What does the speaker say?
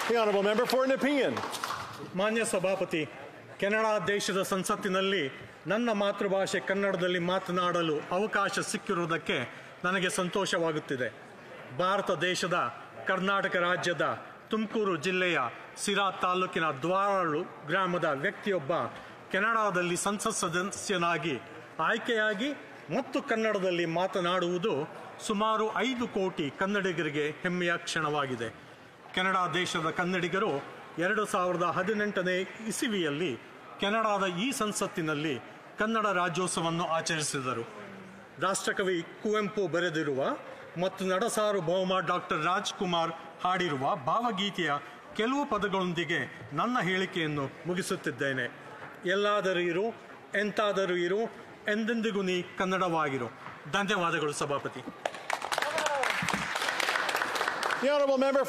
The honourable member for an opinion. ಮಾನ್ಯ ಸಭಾಪತಿ Canada ದೇಶದ ಸಂಸತ್ತಿನಲ್ಲಿ ನನ್ನ ಮಾತೃಭಾಷೆ ಕನ್ನಡದಲ್ಲಿ ಮಾತನಾಡಲು ಅವಕಾಶ ಸಿಕ್ಕಿರುವುದಕ್ಕೆ ನನಗೆ ಸಂತೋಷವಾಗುತ್ತಿದೆ ಭಾರತ ದೇಶದ ಕರ್ನಾಟಕ ರಾಜ್ಯದ ತುಮಕೂರು ಜಿಲ್ಲೆಯ ಸಿರಾ ತಾಲೂಕಿನ ದ್ವಾರಾಳು ಗ್ರಾಮದ ವ್ಯಕ್ತಿಯೊಬ್ಬ ಕೆನಡಾದಲ್ಲಿ ಸಂಸತ್ ಸದಸ್ಯನಾಗಿ ಆಯ್ಕೆಯಾಗಿ ಮತ್ತು ಕನ್ನಡದಲ್ಲಿ ಮಾತನಾಡುವುದು ಸುಮಾರು ಐದು ಕೋಟಿ ಕನ್ನಡಿಗರಿಗೆ ಹೆಮ್ಮೆಯ ಕ್ಷಣವಾಗಿದೆ ಕೆನಡಾ ದೇಶದ ಕನ್ನಡಿಗರು ಎರಡು ಸಾವಿರದ ಹದಿನೆಂಟನೇ ಇಸವಿಯಲ್ಲಿ ಕೆನಡಾದ ಈ ಸಂಸತ್ತಿನಲ್ಲಿ ಕನ್ನಡ ರಾಜ್ಯೋತ್ಸವವನ್ನು ಆಚರಿಸಿದರು ರಾಷ್ಟ್ರಕವಿ ಕುವೆಂಪು ಬರೆದಿರುವ ಮತ್ತು ನಡಸಾರ್ವಭೌಮ ಡಾಕ್ಟರ್ ರಾಜ್ಕುಮಾರ್ ಹಾಡಿರುವ ಭಾವಗೀತೆಯ ಕೆಲವು ಪದಗಳೊಂದಿಗೆ ನನ್ನ ಹೇಳಿಕೆಯನ್ನು ಮುಗಿಸುತ್ತಿದ್ದೇನೆ ಎಲ್ಲಾದರೂ ಇರು ಎಂತಾದರೂ ಇರು ಎಂದೆಂದಿಗೂ ನೀ ಕನ್ನಡವಾಗಿರು ಧನ್ಯವಾದಗಳು ಸಭಾಪತಿ The honourable member